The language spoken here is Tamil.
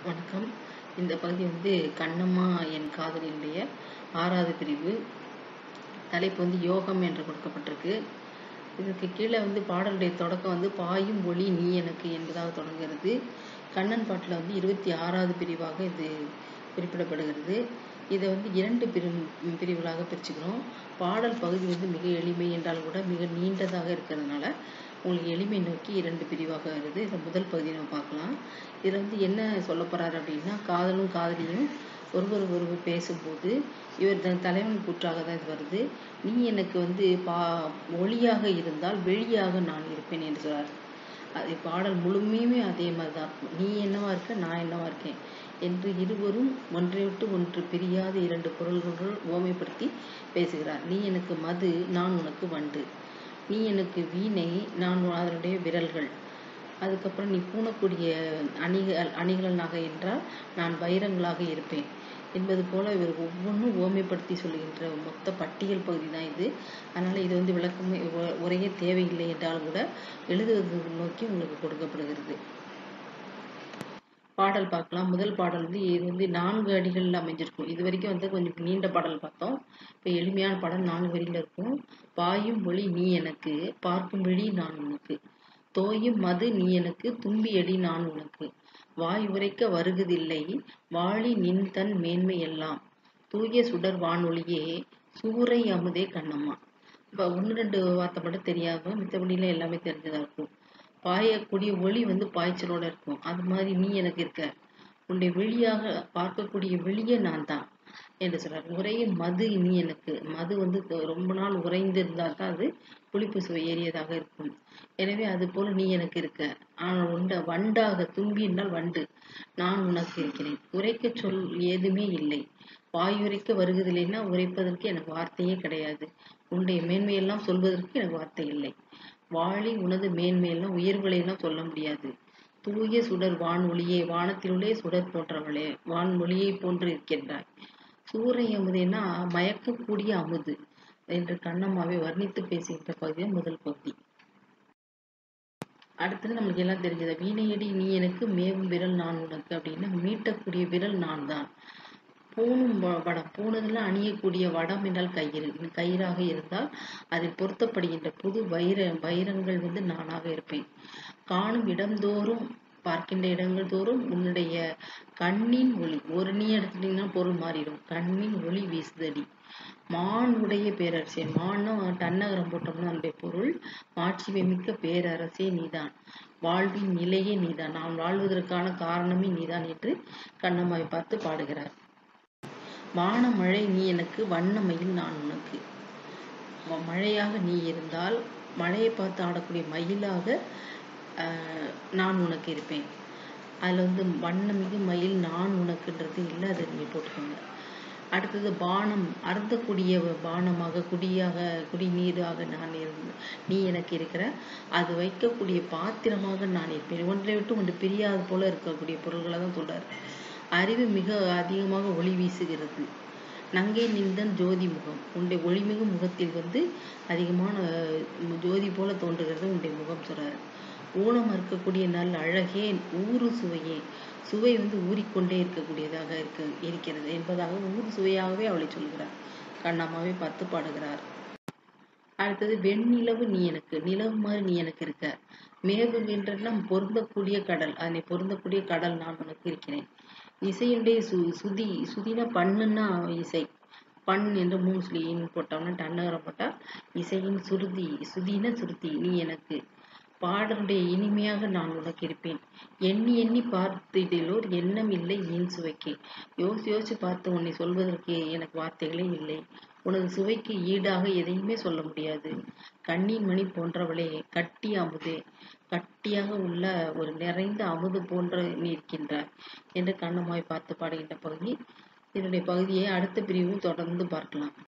வணக்கம் இந்த பகுதி வந்து கண்ணம்மா என் காதலினுடைய ஆறாவது பிரிவு தலைப்பு வந்து யோகம் என்று கொடுக்கப்பட்டிருக்கு இதுக்கு கீழே வந்து பாடலுடைய தொடக்கம் வந்து பாயும் ஒளி நீ எனக்கு என்பதாக தொடங்குகிறது கண்ணன் பாட்டில் வந்து இருபத்தி ஆறாவது பிரிவாக இது குறிப்பிடப்படுகிறது இதை வந்து இரண்டு பிரி பிரிவுகளாக பிரிச்சுக்கிறோம் பாடல் பகுதி வந்து மிக எளிமை என்றால் கூட மிக நீண்டதாக இருக்கிறதுனால உங்களுக்கு எளிமை நோக்கி இரண்டு பிரிவாக வருது இந்த முதல் பகுதியை நம்ம பார்க்கலாம் இதில் வந்து என்ன சொல்ல போறாரு அப்படின்னா காதலும் காதலியும் ஒருவர் ஒருவர் பேசும்போது இவர் தன் தலைவன் கூற்றாக தான் இது வருது நீ எனக்கு வந்து பா ஒளியாக இருந்தால் வெளியாக நான் இருப்பேன் என்று சொல்றார் அது பாடல் முழுமையுமே அதே மாதிரி தான் நீ என்னவா இருக்க நான் என்னவா இருக்கேன் என்று இருவரும் ஒன்றை விட்டு ஒன்று பிரியாத இரண்டு பொருள்கள் ஓமைப்படுத்தி பேசுகிறார் நீ எனக்கு மது நான் உனக்கு வண்டு நீ எனக்கு வீணை நான் அதனுடைய விரல்கள் அதுக்கப்புறம் நீ பூணக்கூடிய அணிகள் அணிகலனாக என்றால் நான் வைரங்களாக இருப்பேன் என்பது போல இவர் ஒவ்வொன்றும் ஓமைப்படுத்தி சொல்லுகின்ற மொத்த பட்டியல் பகுதி தான் இது அதனால இது வந்து விளக்கமே உரையே தேவையில்லை என்றாலும் கூட எழுதுவது நோக்கி உங்களுக்கு கொடுக்கப்படுகிறது பாடல் பார்க்கலாம் முதல் பாடல் வந்து இது வந்து நான்கு அடிகளில் அமைஞ்சிருக்கும் இது வரைக்கும் வந்து கொஞ்சம் நீண்ட பாடல் பார்த்தோம் இப்போ எளிமையான பாடல் நான்கு வரியில் இருக்கும் பாயும் மொழி நீ எனக்கு பார்க்கும் வழி நான் உனக்கு தோயும் மது நீ எனக்கு தும்பி அடி நான் உனக்கு வாய் உரைக்க வருகுதில்லை வாழி நின் தன் மேன்மை எல்லாம் தூய சுடர் வானொலியே சூறை அமுதே கண்ணம்மா இப்போ ஒன்று ரெண்டு வார்த்தை மட்டும் தெரியாம மித்தபடியில எல்லாமே தெரிஞ்சதா இருக்கும் பாயக்கூடிய ஒளி வந்து பாய்ச்சலோட இருக்கும் அது மாதிரி நீ எனக்கு இருக்க உன்னுடைய வெளியாக பார்க்கக்கூடிய வெளியே நான் தான் என்று சொல்றார் உரைய மது நீ எனக்கு மது வந்து ரொம்ப நாள் உறைந்து இருந்தால் தான் அது புளிப்பு சுவை ஏறியதாக இருக்கும் எனவே அது போல நீ எனக்கு இருக்க ஆனால் உண்ட வண்டாக தும்பி என்றால் வண்டு நான் உனக்கு இருக்கிறேன் உரைக்க சொல் ஏதுமே இல்லை வாயுரைக்க வருவதில்லைன்னா உரைப்பதற்கு எனக்கு வார்த்தையே கிடையாது உன்னுடைய மேன்மையெல்லாம் சொல்வதற்கு எனக்கு வார்த்தை இல்லை வாழி உனது மேன்மையெல்லாம் உயர்வுகளையெல்லாம் சொல்ல முடியாது தூய சுடர் வான் ஒளியே வானத்திலுள்ளே சுடர் போன்றவளே வான் ஒளியை போன்று இருக்கின்றாய் சூறை அமுதுன்னா மயக்கக்கூடிய அமுது என்று கண்ணம்மாவை வர்ணித்து பேசுகின்ற பகுதி முதல் பகுதி அடுத்தது நம்மளுக்கு எல்லாம் தெரிஞ்சது வீணையடி நீ எனக்கு மேவும் விரல் நான் உனக்கு அப்படின்னா மீட்டக்கூடிய விரல் நான் தான் பூணும் வடம் பூணுதல அணியக்கூடிய வடம் என்றால் கயிறு கயிறாக இருந்தால் அதில் பொருத்தப்படுகின்ற புது வைர வைரங்கள் வந்து நானாக இருப்பேன் காணும் இடம்தோறும் பார்க்கின்ற இடங்கள் தோறும் உன்னுடைய கண்ணின் ஒளி ஒரு நீ எடுத்துட்டீங்கன்னா பொருள் மாறிடும் கண்ணின் ஒளி வீசுதடி மான் உடைய பேரரசே மானும் டன்னகரம் போட்டோம்னா அதனுடைய பொருள் மாட்சிமை மிக்க பேரரசே நீதான் வாழ்வின் நிலையே நீதான் நாம் வாழ்வதற்கான காரணமே நீதான் என்று கண்ணம்மாவை பார்த்து பாடுகிறார் வான மழை நீ எனக்கு வண்ணமயில் நான் உனக்கு மழையாக நீ இருந்தால் மழையை பார்த்து ஆடக்கூடிய மயிலாக நான் உனக்கு இருப்பேன் அதில் வந்து வண்ணமிகு மயில் நான் உனக்குன்றது இல்லை அதை நீங்கள் போட்டுக்கோங்க அடுத்தது பானம் அருந்தக்கூடிய பானமாக குடியாக குடிநீராக நான் இருந்து நீ எனக்கு இருக்கிற அது வைக்கக்கூடிய பாத்திரமாக நான் இருப்பேன் ஒன்றை விட்டு ஒன்று பிரியாது போல இருக்கக்கூடிய பொருள்களை தான் சொல்றாரு அறிவு மிக அதிகமாக ஒளி வீசுகிறது நங்கை நின்றன் ஜோதி முகம் உன்னுடைய ஒளிமிகு முகத்தில் வந்து அதிகமான ஜோதி போல தோன்றுகிறது உன்னுடைய முகம் சொல்றாரு ஊனம் இருக்கக்கூடிய நல் அழகே ஊறு சுவையே சுவை வந்து ஊறிக்கொண்டே இருக்கக்கூடியதாக இருக்க இருக்கிறது என்பதாக ஊறு சுவையாகவே அவளை சொல்கிறார் கண்ணம்மாவை பார்த்து பாடுகிறார் அடுத்தது வெண்ணிலவு நீ எனக்கு நிலவு மாதிரி நீ எனக்கு இருக்க மேவுகின்ற பொருந்தக்கூடிய கடல் அதனை பொருந்தக்கூடிய கடல் நான் உனக்கு இருக்கிறேன் இசையுடைய சு சுதி சுதினா பண்ணுன்னா இசை பண் என்று மூணு சொல்லின்னு போட்டோம்னா டன்னகரம் போட்டா இசையின் சுருதி சுதின சுருதி நீ எனக்கு பாடலுடைய இனிமையாக நான் உனக்கு இருப்பேன் எண்ணி எண்ணி பார்த்திடிலோர் எண்ணம் இல்லை ஏன் சுவைக்கு யோசி யோசிச்சு பார்த்து உன்னை சொல்வதற்கு எனக்கு வார்த்தைகளே இல்லை உனது சுவைக்கு ஈடாக எதையுமே சொல்ல முடியாது கண்ணின் மணி போன்றவளே கட்டி அமுதே கட்டியாக உள்ள ஒரு நிறைந்த அமுது போன்ற நீ இருக்கின்றாய் என்று கண்ணமாய் பார்த்து பாடுகின்ற பகுதி இதனுடைய பகுதியை அடுத்த பிரிவும் தொடர்ந்து பார்க்கலாம்